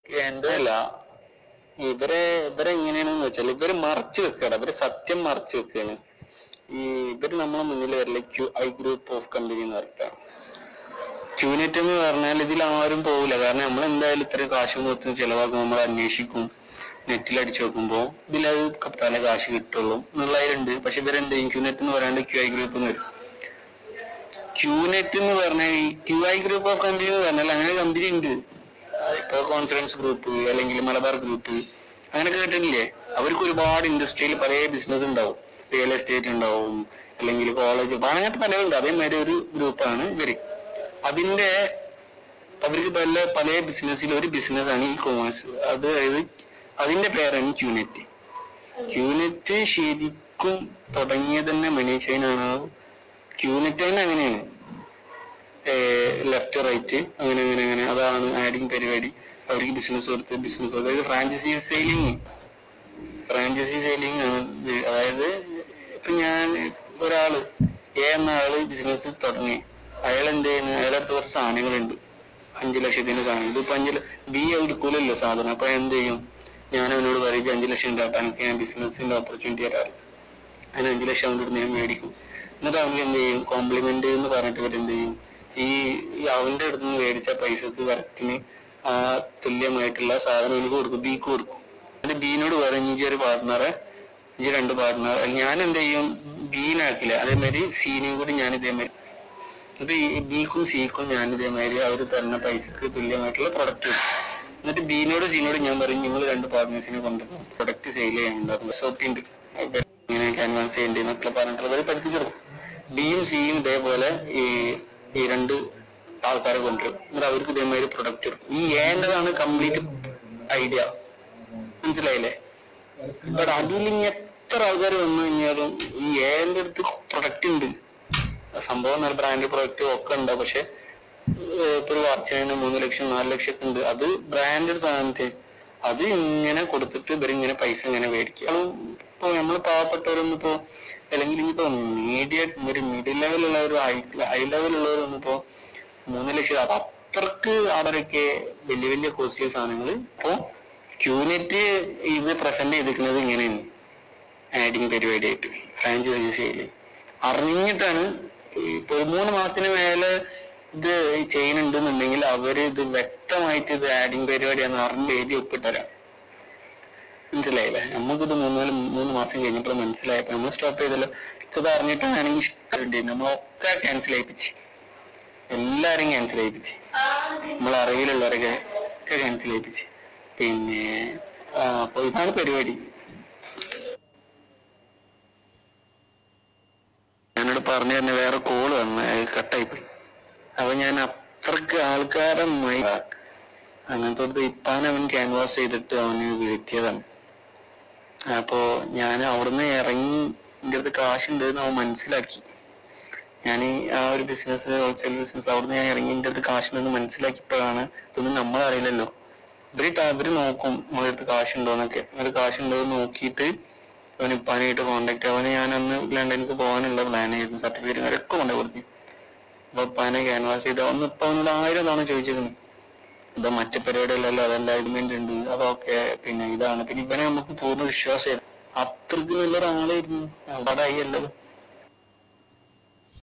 എന്തല്ല ഇവരെ ഇവരെ എങ്ങനെയാണെന്ന് വെച്ചാൽ ഇവര് മറച്ചു വെക്കാണ് ഇവര് സത്യം മറച്ചു വെക്കാണ് ഈ ഇവര് നമ്മളെ മുന്നിൽ വരില്ല Q I group of company എന്ന് പറഞ്ഞിട്ടാണ് ക്യൂനെറ്റ് എന്ന് പറഞ്ഞാൽ ഇതിൽ ആരും പോകില്ല കാരണം നമ്മൾ എന്തായാലും ഇത്രയും കാശ് മൊത്തം ചെലവാക്കും നമ്മൾ അന്വേഷിക്കും നെറ്റിൽ അടിച്ചു നോക്കുമ്പോൾ ഇതിലത് തല കാശ് കിട്ടുള്ളൂ എന്നുള്ളതിലുണ്ട് പക്ഷെ ഇവരെന്ത് ചെയ്യും ക്യൂനെറ്റ് എന്ന് പറയാണ്ട് ക്യു ഐ ഗ്രൂപ്പ് എന്ന് വരും ക്യൂനെറ്റ് എന്ന് പറഞ്ഞാൽ ഈ Q I group of company എന്ന് പറഞ്ഞാൽ അങ്ങനെ കമ്പനി ഉണ്ട് ഇപ്പൊ കോൺഫിഡൻസ് ഗ്രൂപ്പ് അല്ലെങ്കിൽ മലബാർ ഗ്രൂപ്പ് അങ്ങനെ കേട്ടിട്ടില്ലേ അവർക്ക് ഒരുപാട് ഇൻഡസ്ട്രിയിൽ പല ബിസിനസ് ഉണ്ടാവും റിയൽ എസ്റ്റേറ്റ് ഉണ്ടാവും അല്ലെങ്കിൽ കോളേജ് അങ്ങനത്തെ പലതുണ്ട് അതേമാതിരി ഒരു ഗ്രൂപ്പാണ് ഇവര് അതിന്റെ അവർക്ക് പല പല ബിസിനസ്സിൽ ഒരു ബിസിനസ് ആണ് ഈ കോമേഴ്സ് അത് അതായത് അതിന്റെ പേരാണ് ക്യൂനെറ്റ് ക്യൂനെറ്റ് ശരിക്കും തുടങ്ങിയത് തന്നെ മണി ചെയിൻ ആണ് ക്യൂനെറ്റ് തന്നെ അങ്ങനെയാണ് ലെഫ്റ്റ് റൈറ്റ് അങ്ങനെ അങ്ങനെ അങ്ങനെ അതാണ് ആഡിങ് പരിപാടി അവർക്ക് ബിസിനസ് കൊടുത്ത് ബിസിനസ് അതായത് ഫ്രാഞ്ചൈസി സെയിലിംഗ് ഫ്രാഞ്ചൈസി സെയിലിംഗ് ആണ് ഇത്. അതായത് ഇപ്പൊ ഞാൻ ഒരാള് എ എന്ന ആള് ബിസിനസ് തുടങ്ങി അയാൾ എന്ത് ചെയ്യുന്നു അയാളുടെ അടുത്ത് കുറച്ച് സാധനങ്ങളുണ്ട് അഞ്ചു ലക്ഷത്തിന് സാധനം ഇതിപ്പോ അഞ്ചു ബി എടുക്കൂലല്ലോ സാധനം അപ്പൊ എന്ത് ചെയ്യും ഞാൻ അവനോട് പറയും അഞ്ചു ലക്ഷം ഉണ്ടാക്കാൻ എനിക്ക് ഞാൻ ബിസിനസിന്റെ ഓപ്പർച്യൂണിറ്റി തരാറ് അതിന് അഞ്ചു ലക്ഷം കൊണ്ട് ഞാൻ മേടിക്കും എന്നിട്ട് അവന് എന്ത് ചെയ്യും കോംപ്ലിമെന്റ് എന്ന് പറഞ്ഞിട്ട് ഇവർ എന്ത് ചെയ്യും ഈ ഈ അവന്റെ അടുത്ത് നിന്ന് മേടിച്ച പൈസക്ക് കറക്റ്റിന് ആ തുല്യമായിട്ടുള്ള സാധനം എനിക്ക് കൊടുക്കും ബിക്ക് കൊടുക്കും എന്നിട്ട് ബീനോട് പറയും ഇഞ്ചി ഒരു പാർട്ട്ണറെ ഇഞ്ചി രണ്ട് പാർട്ട്ണർ ഞാൻ എന്ത് ചെയ്യും ബീനാക്കില്ല അതേമാതിരി സീനെയും കൂടി ഞാൻ ഇതേമാതിരി എന്നിട്ട് ഈ ബിക്കും സിക്കും ഞാൻ ഇതേമാതിരി അവർ തരുന്ന പൈസക്ക് തുല്യമായിട്ടുള്ള പ്രൊഡക്റ്റ് എന്നിട്ട് ബീനോട് സീനോട് ഞാൻ പറയും നിങ്ങൾ രണ്ട് പാർട്ട്നേഴ്സിനെ കൊണ്ടുപോകും പ്രൊഡക്റ്റ് സെയിൽ ചെയ്യാനുണ്ടാവും സോപ്പിണ്ട് ഇങ്ങനെ ക്യാൻവാസ് ചെയ്യേണ്ടി എന്നൊക്കെ പറഞ്ഞിട്ടുള്ളത് അവർ പഠിപ്പിച്ചെടുക്കും ബിയും സിയും ഇതേപോലെ ഈ ഈ രണ്ട് ആൾക്കാരെ കൊണ്ടുവരും എന്നിട്ട് അവർക്ക് ഇതേമാതിരി പ്രൊഡക്റ്റ് എടുക്കും ഈ ഏൻ്റെതാണ് കംപ്ലീറ്റ് ഐഡിയ മനസ്സിലായില്ലേ ബട്ട് അതിൽ ഇനി എത്ര ആൾക്കാർ വന്നു കഴിഞ്ഞാലും ഈ ഏന്റെ അടുത്ത് പ്രൊഡക്റ്റ് ഉണ്ട് സംഭവം നല്ല ബ്രാൻഡ് പ്രൊഡക്റ്റ് ഒക്കെ ഉണ്ട് പക്ഷെ ഇപ്പൊ ഒരു വാച്ചിന് മൂന്ന് ലക്ഷം നാല് ലക്ഷം ഒക്കെ ഉണ്ട് അത് ബ്രാൻഡഡ് സാധനത്തെ അത് ഇങ്ങനെ കൊടുത്തിട്ട് ഇവരിങ്ങനെ പൈസ ഇങ്ങനെ മേടിക്കും ഇപ്പൊ നമ്മൾ പാവപ്പെട്ടവരൊന്നും ഇപ്പോ അല്ലെങ്കിൽ ഇനിയിപ്പോ മീഡിയ ഒരു മിഡിൽ ലെവലുള്ള ഒരു ഹൈ ഹൈ ലെവലുള്ളവരൊന്നും ഇപ്പോ മൂന്ന് ലക്ഷം അത് അത്രക്ക് അവരൊക്കെ വലിയ വലിയ കോസ്റ്റ്ലി സാധനങ്ങൾ ഇപ്പോ ക്യൂനെറ്റ് ഇത് പ്രസന്റ് ചെയ്തിരിക്കുന്നത് ഇങ്ങനെയാണ് ആഡിങ് പരിപാടിയായിട്ട് ഫ്രാഞ്ചൈസി സെയില് അറിഞ്ഞിട്ടാണ് ഇപ്പൊ ഒരു മൂന്ന് മാസത്തിന് മേലെ ഇത് ചെയ്യുന്നുണ്ടെന്നുണ്ടെങ്കിൽ അവര് ഇത് വ്യക്തമായിട്ട് ഇത് ആഡിങ് പരിപാടിയാന്ന് അറിഞ്ഞ് എഴുതി ഒപ്പിട്ടരാം മനസ്സിലായില്ലേ നമുക്കിത് മൂന്ന് നാല് മൂന്ന് മാസം കഴിഞ്ഞപ്പോൾ മനസ്സിലായപ്പോ നമ്മൾ സ്റ്റോപ്പ് ചെയ്തല്ലോ ഇത് അറിഞ്ഞിട്ടാണെങ്കിൽ ഇഷ്ടമുണ്ട് നമ്മളൊക്കെ ക്യാൻസൽ ചെയ്യിപ്പിച്ച് എല്ലാരും ക്യാൻസൽ ചെയ്യിപ്പിച്ച് നമ്മളെ അറിവിലുള്ളവരൊക്കെ ഒക്കെ ക്യാൻസൽ ചെയ്യിപ്പിച്ച് പിന്നെ ആ, അപ്പൊ ഇതാണ് പരിപാടി ഞാനോട് പറഞ്ഞു തന്നെ വേറെ കോള് വന്ന് കട്ടായി പോയി അപ്പൊ ഞാൻ അത്രക്ക് ആൾക്കാരെ മൈ അങ്ങനത്തെ ഇപ്പാൻ അവൻ ക്യാൻവാസ് ചെയ്തിട്ട് അവന് വീഴ്ത്തിയതാണ് അപ്പോ ഞാൻ അവിടുന്ന് ഇറങ്ങി എൻ്റെ അടുത്ത് കാശുണ്ട് എന്ന് അവൻ മനസ്സിലാക്കി ഞാൻ ആ ഒരു ബിസിനസ് ഹോൾസെയിൽ ബിസിനസ് അവിടുന്ന് ഞാൻ ഇറങ്ങി എൻ്റെ അടുത്ത് കാശുണ്ടെന്ന് മനസ്സിലാക്കിയപ്പോഴാണ് ഇതൊന്നും നമ്മളറിയില്ലല്ലോ ഇവര് ക- ഇവര് നോക്കും നമ്മുടെ അടുത്ത് കാശുണ്ടോ എന്നൊക്കെ ഒരു കാശുണ്ടോ എന്ന് നോക്കിയിട്ട് അവന് ഇപ്പാനായിട്ട് കോണ്ടാക്ട് അവന് ഞാൻ അന്ന് ലണ്ടനിലേക്ക് പോകാനുള്ള പ്ലാൻ ആയിരുന്നു സർട്ടിഫിക്കറ്റ് കാര്യമൊക്കെ കൊണ്ടു കൊടുത്തു അപ്പൊ ഇപ്പാനെ ക്യാൻവാസ് ചെയ്ത് ഒന്ന് ഇപ്പൊ അവനോട് ആയിരം തവണ ചോദിച്ചിരുന്നു ഇത് മറ്റു പരിപാടികളല്ല അതെല്ലാം അഗ്രിമെന്റ് ഉണ്ട് അതൊക്കെ പിന്നെ ഇതാണ് പിന്നെ ഇവനെ നമുക്ക് പൂർണ്ണ വിശ്വാസമായിരുന്നു അത്രയ്ക്ക് നല്ലൊരാളായിരുന്നു അവിടെ ആയി അല്ലത്